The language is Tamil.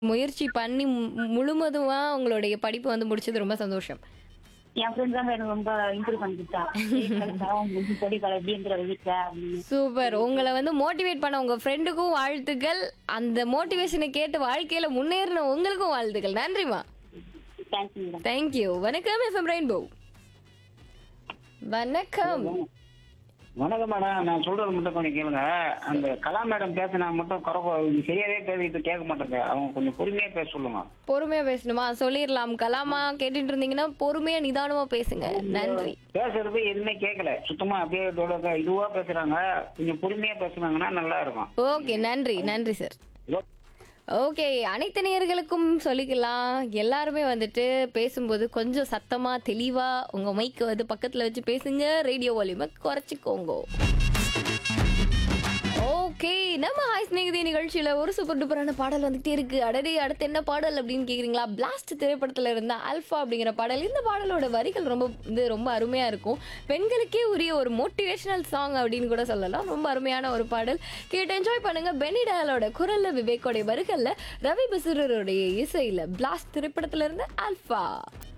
முயற்சி பண்ணி மு- முழுவதுமா உங்களுடைய படிப்பு வந்து முடிச்சது ரொம்ப சந்தோஷம் என் ஃப்ரெண்ட் தான் எனக்கு ரொம்ப இம்ப்ரூவ் பண்ணி கொடுத்தா படி கலை எப்படிங்கிற வீட்டுல அப்படின்னு சூப்பர் உங்களை வந்து மோட்டிவேட் பண்ண உங்க ஃப்ரெண்டுக்கும் வாழ்த்துக்கள் அந்த மோட்டிவேஷனை கேட்டு வாழ்க்கையில முன்னேறின உங்களுக்கும் வாழ்த்துக்கள் நன்றிமா தேங்க்ஸ் மேடம் தேங்க்யூ வணக்கம் எஃப்எம் ரெயின்போ வணக்கம் வணக்கம் மேடம் நான் சொல்றது மட்டும் கொஞ்சம் கேளுங்க அந்த கலா மேடம் பேசினா மட்டும் குறப்ப சரியாவே பேசிட்டு கேட்க மாட்டேங்க அவங்க கொஞ்சம் பொறுமையா பேச சொல்லுங்க பொறுமையா பேசணுமா சொல்லிடலாம் கலாமா கேட்டுட்டு இருந்தீங்கன்னா பொறுமையா நிதானமா பேசுங்க நன்றி பேசுறது எதுவுமே கேட்கல சுத்தமா அப்படியே இதோட இதுவா பேசுறாங்க கொஞ்சம் பொறுமையா பேசுனாங்கன்னா நல்லா இருக்கும் ஓகே நன்றி நன்றி சார் இதோ ஓகே அனைத்து நேயர்களுக்கும் சொல்லிக்கலாம் எல்லாருமே வந்துட்டு பேசும்போது கொஞ்சம் சத்தமா தெளிவா உங்க மைக்கு வந்து பக்கத்துல வச்சு பேசுங்க ரேடியோ வால்யூமை குறைச்சிக்கோங்க ஓகே நம்ம ஹாய் ஸ்நேகிதி நிகழ்ச்சியில ஒரு சூப்பர் டூப்பரான பாடல் வந்துட்டே இருக்கு அடடே அடுத்து என்ன பாடல் அப்படின்னு கேக்குறீங்களா பிளாஸ்ட் திரைப்படத்துல இருந்த அல்ஃபா அப்படிங்கிற பாடல் இந்த பாடலோட வரிகள் ரொம்ப வந்து ரொம்ப அருமையா இருக்கும் பெண்களுக்கே உரிய ஒரு மோட்டிவேஷனல் சாங் அப்படின்னு கூட சொல்லலாம் ரொம்ப அருமையான ஒரு பாடல் கேட்டு என்ஜாய் பண்ணுங்க பெனி டயலோட குரல்ல விவேக்கோடைய வரிகள்ல ரவி பசுரருடைய இசையில பிளாஸ்ட் திரைப்படத்துல இருந்து அல்ஃபா